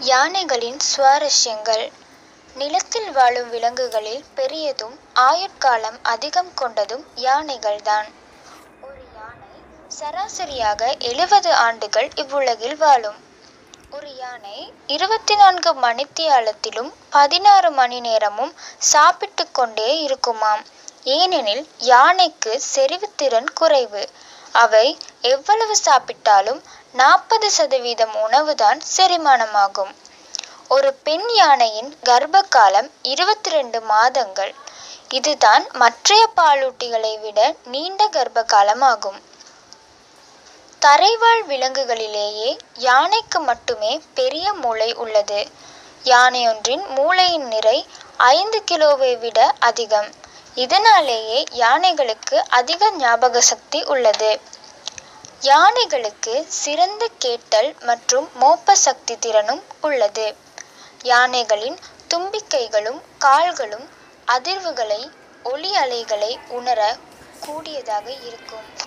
யானைகளின் சுவாரஸ்யங்கள் நிலத்தில் வாழும் விலங்குகளில் பெரியதும் ஆயுட்காலம் அதிகம் கொண்டதும் யானைகள்தான் ஒரு யானை சராசரியாக எழுபது ஆண்டுகள் இவ்வுலகில் வாழும் ஒரு யானை இருபத்தி நான்கு மணித்தியாலத்திலும் பதினாறு மணி நேரமும் சாப்பிட்டு கொண்டே இருக்குமாம் ஏனெனில் யானைக்கு செறிவுத்திறன் குறைவு அவை எவ்வளவு சாப்பிட்டாலும் நாற்பது சதவீதம் உணவுதான் செரிமானமாகும் ஒரு பெண் யானையின் கர்ப்ப காலம் இருபத்தி ரெண்டு மாதங்கள் இதுதான் மற்றைய பாலூட்டிகளை விட நீண்ட கர்ப்ப காலமாகும் தரைவாழ் விலங்குகளிலேயே யானைக்கு மட்டுமே பெரிய மூளை உள்ளது யானையொன்றின் மூளையின் நிறை ஐந்து கிலோவை விட அதிகம் இதனாலேயே யானைகளுக்கு அதிக ஞாபக சக்தி உள்ளது யானைகளுக்கு சிறந்த கேட்டல் மற்றும் மோப்ப சக்தி திறனும் உள்ளது யானைகளின் தும்பிக்கைகளும் கால்களும் அதிர்வுகளை ஒலி அலைகளை உணர கூடியதாக இருக்கும்